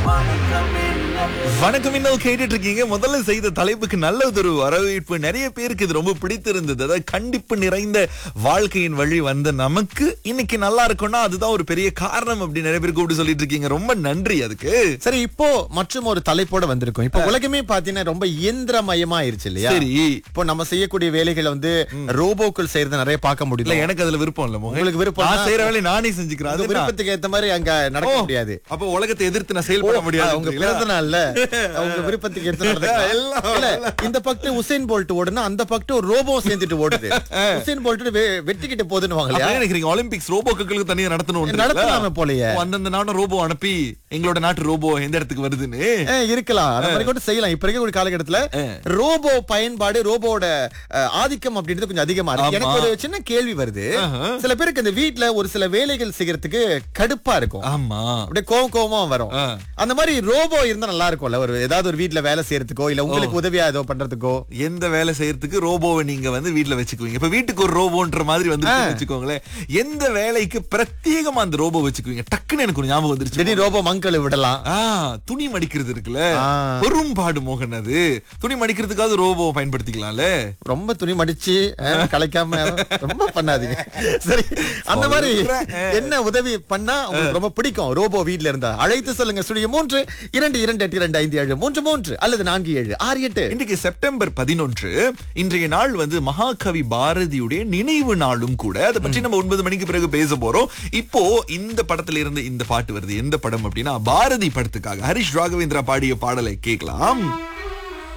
வணக்கம் இன்னும் கேட்டுட்டு இருக்கீங்க முதல்ல செய்த தலைப்புக்கு நல்ல ஒரு வரவேற்பு நிறைய பேருக்கு இது ரொம்ப பிடித்திருந்தது அதாவது கண்டிப்பு நிறைந்த வாழ்க்கையின் வழி வந்த நமக்கு இன்னைக்கு நல்லா இருக்கும்னா அதுதான் ஒரு பெரிய காரணம் அப்படி நிறைய பேர் கூப்பிட்டு சொல்லிட்டு இருக்கீங்க ரொம்ப நன்றி அதுக்கு சரி இப்போ மற்றும் ஒரு தலைப்போட வந்திருக்கோம் இப்போ உலகமே பாத்தீங்கன்னா ரொம்ப இயந்திரமயமா ஆயிருச்சு இல்லையா சரி இப்போ நம்ம செய்யக்கூடிய வேலைகளை வந்து ரோபோக்கள் செய்யறத நிறைய பார்க்க இல்ல முடியல எனக்கு அதுல விருப்பம் இல்ல மோகன். உங்களுக்கு விருப்பம் நான் தான். செய்யற வேலையை நானே செஞ்சுக்கிறேன் உங்க அது நான். விருப்பத்துக்கு ஏத்த மாதிரி அங்க நடக்க ஓ, முடியாது அப்ப உலகத்தை எதிர்த்து நான் செயல்பட முடியாது உங்க பிறந்த நாள்ல உங்க விருப்பத்துக்கு ஏத்த நடந்துக்கலாம். எல்லாம் இல்ல இந்த பக்கத்து உசேன் போல்ட் ஓடுனா அந்த பக்கத்து ஒரு ரோபோ சேர்ந்துட்டு ஓடுது உசேன் போல்ட் வெட்டிக்கிட்டு போதுன்னு அப்ப இல்லையா என்ன நினைக்கிறீங்க ஒலிம்பிக்ஸ் ரோபோக்களுக்கு தனியா நடத்தணும் நடத்தலாமே போலயே. அந்தந்த நாடும் ரோபோ அனுப்பி எங்களோட நாட்டு ரோபோ எந்த இடத்துக்கு வருதுன்னு ஏ, இருக்கலாம் அந்த மாதிரி கூட செய்யலாம் இப்ப இருக்க ஒரு காலகட்டத்துல ரோபோ பயன்பாடு ரோபோட அஹ், ஆதிக்கம் அப்படின்றது கொஞ்சம் அதிகமா இருக்கு ஆமா. எனக்கு ஒரு சின்ன கேள்வி வருது ஆஹா. சில பேருக்கு இந்த வீட்ல ஒரு சில வேலைகள் செய்யறதுக்கு கடுப்பா இருக்கும் ஆமா அப்படியே கோவம் கோவமா வரும் ஆ. அந்த மாதிரி ரோபோ இருந்தா நல்லா இருக்கும்ல ஒரு ஏதாவது ஒரு வீட்ல வேலை செய்யறதுக்கோ இல்ல உங்களுக்கு உதவியா ஏதோ பண்றதுக்கோ எந்த வேலை செய்யறதுக்கு ரோபோவை நீங்க வந்து வீட்ல வச்சுக்குவீங்க இப்ப வீட்டுக்கு ஒரு ரோபோன்ற மாதிரி வந்து வச்சுக்கோங்களேன் எந்த வேலைக்கு பிரத்யேகமா அந்த ரோபோ வச்சுக்குவீங்க டக்குன்னு எனக்கு ஒரு ஞாபகம் வந்துருச்சு திடீர் ரோபோ மங்களை விடலாம் ஆ துணி மடிக்கிறது இருக்குல்ல ஆ. பெரும்பாடு மோகன் அது துணி மடிக்கிறதுக்காவது ரோபோ பயன்படுத்திக்கலாம்ல ரொம்ப துணி மடிச்சு அஹ், கலைக்காம ரொம்ப பண்ணாதீங்க சரி அந்த மாதிரி சொல்றேன். என்ன உதவி பண்ணா உங்களுக்கு ரொம்ப பிடிக்கும் ரோபோ வீட்ல இருந்தா அழைத்து சொல்லுங்க ஸ்டுடியோ மூன்று இரண்டு இரண்டு எட்டு இரண்டு ஐந்து ஏழு மூன்று மூன்று அல்லது நான்கு ஏழு ஆறு எட்டு இன்றைக்கு செப்டம்பர் பதினொன்று இன்றைய நாள் வந்து மகாகவி பாரதியுடைய நினைவு நாளும் கூட அதை பற்றி நம்ம ஒன்பது மணிக்கு பிறகு பேச போறோம் இப்போ இந்த படத்துல இருந்து இந்த பாட்டு வருது எந்த படம் அப்படின்னா பாரதி படத்துக்காக ஹரிஷ் ராகவேந்திரா பாடிய பாடலை கேட்கலாம்